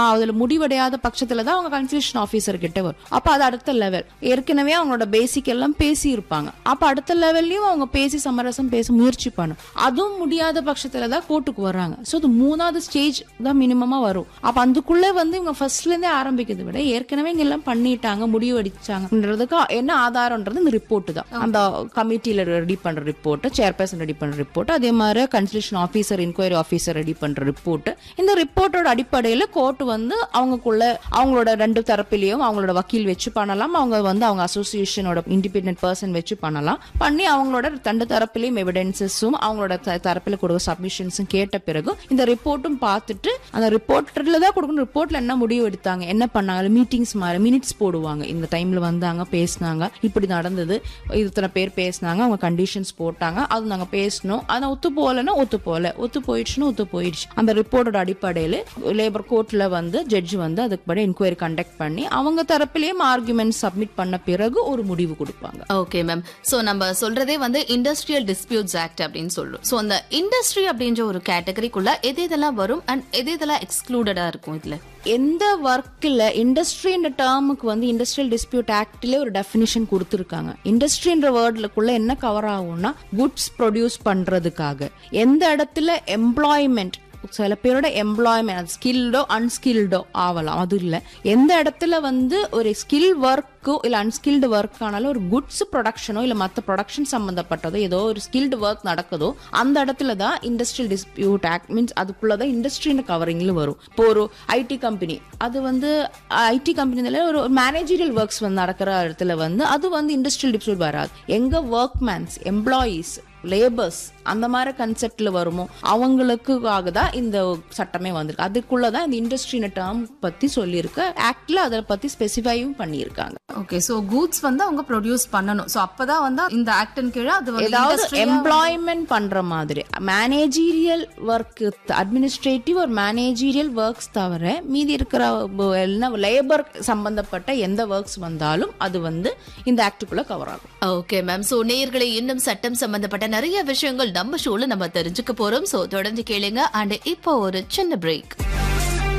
அதுல முடிவடையாத பட்சத்துல தான் அவங்க கன்சல்டேஷன் ஆபீசர் கிட்ட வரும் அப்ப அது அடுத்த லெவல் ஏற்கனவே அவங்களோட பேசிக் எல்லாம் பேசி இருப்பாங்க அப்ப அடுத்த லெவல்லயும் அவங்க பேசி சமரசம் பேச முயற்சி பண்ணும் அதுவும் முடியாத பட்சத்துல தான் கோர்ட்டுக்கு வர்றாங்க சோ இது மூணாவது ஸ்டேஜ் தான் மினிமமா வரும் அப்ப அதுக்குள்ள வந்து இவங்க ஃபர்ஸ்ட்ல இருந்தே ஆரம்பிக்கிறத விட ஏற்கனவே இங்க எல்லாம் பண்ணிட்டாங்க முடிவு அடிச்சாங்கன்றதுக்கு என்ன ஆதாரம்ன்றது இந்த ரிப்போர்ட் தான் அந்த கமிட்டியில ரெடி பண்ற ரிப்போர்ட் சேர்பர்சன் ரெடி பண்ற ரிப்போர்ட் அதே மாதிரி consultation officer enquiry officer ready பண்ற ரிப்போர்ட் இந்த ரிப்போர்ட்டோட அடிப்படையில கோர்ட் வந்து அவங்களுக்குள்ள அவங்களோட ரெண்டு தரப்பிலையும் அவங்களோட வக்கீல் வச்சு பண்ணலாம் அவங்க வந்து அவங்க அசோசியேஷனோட இண்டிபெண்டன்ட் பர்சன் வச்சு பண்ணலாம் பண்ணி அவங்களோட ரெண்டு தரப்பிலையும் எவிடன்சஸும் அவங்களோட த- தரப்பில் கொடுக்க சப்மிஷன்ஸும் கேட்ட பிறகு இந்த ரிப்போர்ட்டும் பார்த்துட்டு அந்த ரிப்போர்ட்ல தான் கொடுக்கணும் ரிப்போர்ட்ல என்ன முடிவு எடுத்தாங்க என்ன பண்ணாங்க மீட்டிங்ஸ் மாதிரி மினிட்ஸ் போடுவாங்க இந்த டைம்ல வந்தாங்க பேசினாங்க இப்படி நடந்தது இத்தனை பேர் பேசினாங்க அவங்க கண்டிஷன்ஸ் போட்டாங்க அது நாங்க பேசணும் ஆனா ஒத்து போகலன்னா ஒத்து போகல ஒத்து போயிடுச்சுன்னா ஒத்து போயிடுச்சு அந்த ரிப்போர்ட்டோட அடிப்படையில் லேபர் கோர்ட்ல வந்து ஜட்ஜ் வந்து அதுக்கு படி என்கொயரி கண்டக்ட் பண்ணி அவங்க தரப்பிலேயும் ஆர்குமெண்ட் சப்மிட் பண்ண பிறகு ஒரு முடிவு கொடுப்பாங்க ஓகே மேம் சோ நம்ம சொல்றதே வந்து இண்டஸ்ட்ரியல் டிஸ்பியூட்ஸ் ஆக்ட் அப்படின்னு சொல்றோம் சோ அந்த இண்டஸ்ட்ரி அப்படின்ற ஒரு கேட்டகரிக்குள்ள எது இதெல்லாம் வரும் அண்ட் எது இதெல்லாம் எக்ஸ்க்ளூடடா இருக்கும் இதுல எந்த ஒர்க்கில் இண்டஸ்ட்ரின்ற டேர்முக்கு வந்து இண்டஸ்ட்ரியல் டிஸ்பியூட் ஆக்ட்லேயே ஒரு டெஃபினிஷன் கொடுத்துருக்காங்க இண்டஸ்ட்ரின்ற வேர்டுக்குள்ள என்ன கவர் ஆகும்னா குட்ஸ் ப்ரொடியூஸ் பண்றதுக்காக எந்த இடத்துல எம்ப்ளாய்மெண்ட் சில பேரோட எம்ப்ளாய்மெண்ட் ஸ்கில்டோ அன்ஸ்கில்டோ ஆகலாம் அது இல்லை எந்த இடத்துல வந்து ஒரு ஸ்கில் ஒர்க்கோ இல்லை அன்ஸ்கில்டு ஒர்க் ஆனாலும் ஒரு குட்ஸ் ப்ரொடக்ஷனோ இல்லை மற்ற ப்ரொடக்ஷன் சம்மந்தப்பட்டதோ ஏதோ ஒரு ஸ்கில்டு ஒர்க் நடக்குதோ அந்த இடத்துல தான் இண்டஸ்ட்ரியல் டிஸ்பியூட் ஆக்ட் மீன்ஸ் அதுக்குள்ள தான் இண்டஸ்ட்ரின்னு கவரிங்ல வரும் இப்போ ஒரு ஐடி கம்பெனி அது வந்து ஐடி கம்பெனில ஒரு மேனேஜரியல் ஒர்க்ஸ் வந்து நடக்கிற இடத்துல வந்து அது வந்து இண்டஸ்ட்ரியல் டிஸ்பியூட் வராது எங்க ஒர்க் மேன்ஸ் எம்ப்ளாயீஸ் லேபர்ஸ் அந்த மாதிரி கன்செப்ட்ல வருமோ அவங்களுக்காக தான் இந்த சட்டமே வந்திருக்கு அதுக்குள்ள தான் இந்த இண்டஸ்ட்ரின டேர்ம் பத்தி சொல்லியிருக்கு ஆக்ட்ல அதை பத்தி ஸ்பெசிஃபையும் பண்ணியிருக்காங்க ஓகே சோ கூட்ஸ் வந்து அவங்க ப்ரொடியூஸ் பண்ணணும் சோ அப்பதான் வந்து இந்த ஆக்டின் கீழே அது வந்து ஏதாவது industry-ஆ எம்ப்ளாய்மெண்ட் பண்ற மாதிரி மேனேஜீரியல் ஒர்க் அட்மினிஸ்ட்ரேட்டிவ் ஒரு மேனேஜீரியல் ஒர்க்ஸ் தவிர மீதி இருக்கிற லேபர் சம்பந்தப்பட்ட எந்த ஒர்க்ஸ் வந்தாலும் அது வந்து இந்த ஆக்டுக்குள்ள கவர் ஆகும் ஓகே மேம் சோ நேயர்களை இன்னும் சட்டம் சம்பந்தப்பட்ட நிறைய விஷயங்கள் நம்ம ஷோல நம்ம தெரிஞ்சுக்க போறோம் சோ தொடர்ந்து கேளுங்க அண்ட் இப்போ ஒரு சின்ன பிரேக்